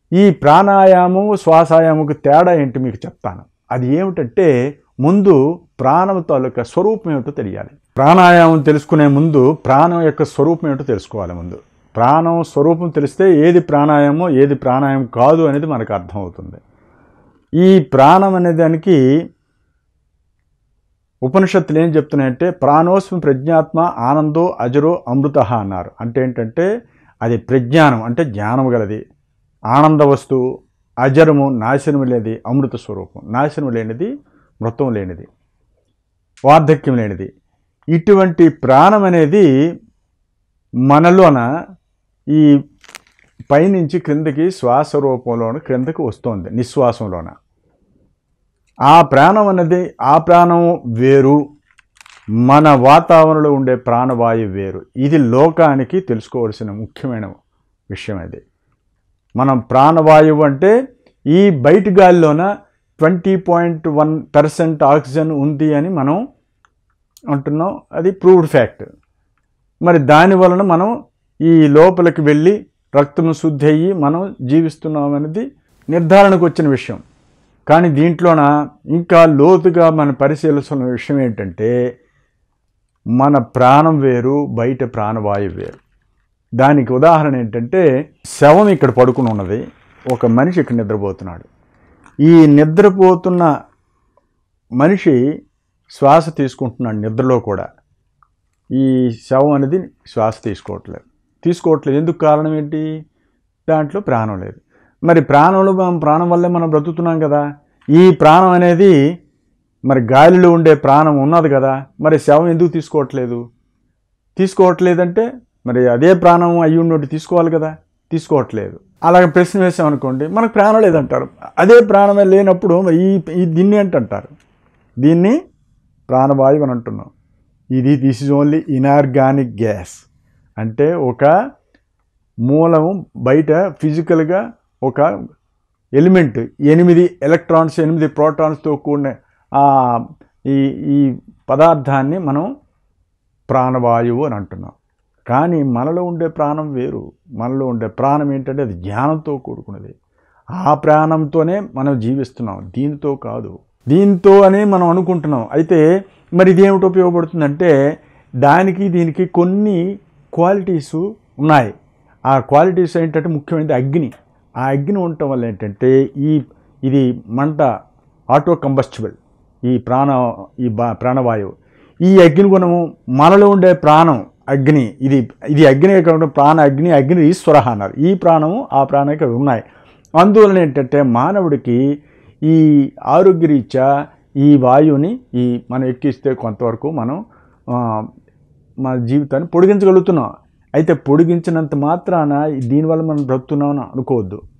ఈ ప్రాణాయామము శ్వాసాయామకు తేడా ఏంటి మీకు చెప్తాను అది ఏమిటంటే ముందు ప్రాణం తాలూకా స్వరూపం ఏమిటో తెలియాలి ప్రాణాయామం తెలుసుకునే ముందు ప్రాణం యొక్క స్వరూపం ఏమిటో తెలుసుకోవాలి ముందు ప్రాణం స్వరూపం తెలిస్తే ఏది ప్రాణాయామం ఏది ప్రాణాయామం కాదు అనేది మనకు అర్థమవుతుంది ఈ ప్రాణం అనే దానికి ఉపనిషత్తులు ఏం చెప్తున్నాయంటే ప్రాణోస్మి ప్రజ్ఞాత్మ ఆనందో అజరో అమృత అన్నారు అంటే ఏంటంటే అది ప్రజ్ఞానం అంటే జ్ఞానం గలది ఆనంద వస్తువు అజరము నాశనం లేనిది అమృత స్వరూపం నాశనం లేనిది మృతం లేనిది వార్ధక్యం లేనిది ఇటువంటి ప్రాణం అనేది మనలోన ఈ పైనుంచి క్రిందకి శ్వాస రూపంలోన క్రిందకి వస్తుంది నిశ్వాసంలోన ఆ ప్రాణం అనేది ఆ ప్రాణం వేరు మన వాతావరణంలో ఉండే ప్రాణవాయువు వేరు ఇది లోకానికి తెలుసుకోవాల్సిన ముఖ్యమైన విషయం అది మనం ప్రాణవాయువు అంటే ఈ బయటి గాలిలోన twenty point one percent oxygen ఉంది అని మనం అంటున్నాం అది ప్రూవ్డ్ ఫ్యాక్ట్ మరి దాని వలన మనం ఈ లోపలికి వెళ్ళి రక్తం శుద్ధి అయ్యి మనం జీవిస్తున్నాం అనేది నిర్ధారణకు వచ్చిన విషయం కానీ దీంట్లోన ఇంకా లోతుగా మనం పరిశీలిస్తున్న విషయం ఏంటంటే మన ప్రాణం వేరు బయట ప్రాణవాయువు వేరు దానికి ఉదాహరణ ఏంటంటే శవం ఇక్కడ పడుకుని ఉన్నది ఒక మనిషి ఇక్కడ నిద్రపోతున్నాడు ఈ నిద్రపోతున్న మనిషి శ్వాస తీసుకుంటున్నాడు నిద్రలో కూడా ఈ శవం అనేది శ్వాస తీసుకోవట్లేదు తీసుకోవట్లేదు ఎందుకు కారణం ఏంటి దాంట్లో ప్రాణం లేదు మరి ప్రాణంలో మనం ప్రాణం వల్లే మనం బ్రతుకుతున్నాం కదా ఈ ప్రాణం అనేది మరి గాలిలో ఉండే ప్రాణం ఉన్నది కదా మరి శవం ఎందుకు తీసుకోవట్లేదు తీసుకోవట్లేదంటే మరి అదే ప్రాణం అయ్యి ఉన్నట్టు తీసుకోవాలి కదా తీసుకోవట్లేదు అలాగే ప్రశ్న వేసామనుకోండి మనకు ప్రాణం లేదంటారు అదే ప్రాణమే లేనప్పుడు మరి ఈ ఈ దీన్ని ఏంటంటారు దీన్ని ప్రాణవాయువు అని అంటున్నాం ఇది this is only inorganic gas అంటే ఒక మూలము బయట ఫిజికల్గా ఒక ఎలిమెంట్ ఎనిమిది ఎలక్ట్రాన్స్ ఎనిమిది ప్రోటాన్స్తో కూడిన ఆ ఈ ఈ పదార్థాన్ని మనం ప్రాణవాయువు అని అంటున్నాం కానీ మనలో ఉండే ప్రాణం వేరు మనలో ఉండే ప్రాణం ఏంటంటే అది జ్ఞానంతో కూడుకున్నది ఆ ప్రాణంతోనే మనం జీవిస్తున్నాం దీంతో కాదు దీంతో అని మనం అనుకుంటున్నాం అయితే మరి ఇది ఏమిటి ఉపయోగపడుతుందంటే దానికి దీనికి కొన్ని క్వాలిటీస్ ఉన్నాయి ఆ క్వాలిటీస్ ఏంటంటే ముఖ్యమైనది అగ్ని ఆ అగ్ని ఉండటం వల్ల ఏంటంటే ఈ ఇది మంట ఆటో కంబస్టిబుల్ ఈ ప్రాణ ఈ బా ప్రాణవాయువు ఈ అగ్ని గుణము మనలో ఉండే ప్రాణం అగ్ని ఇది ఇది అగ్ని కాకుండా ప్రాణ అగ్ని అగ్ని ఈశ్వర అన్నారు ఈ ప్రాణము ఆ ప్రాణం ఇక్కడ ఉన్నాయి అందువలన ఏంటంటే మానవుడికి ఈ ఆరోగ్యరీత్యా ఈ వాయువుని ఈ మనం ఎక్కిస్తే కొంతవరకు మనం ఆ, మన జీవితాన్ని పొడిగించగలుగుతున్నాం అయితే పొడిగించినంత మాత్రాన దీనివల్ల మనం బ్రతుకుతున్నామని అనుకోవద్దు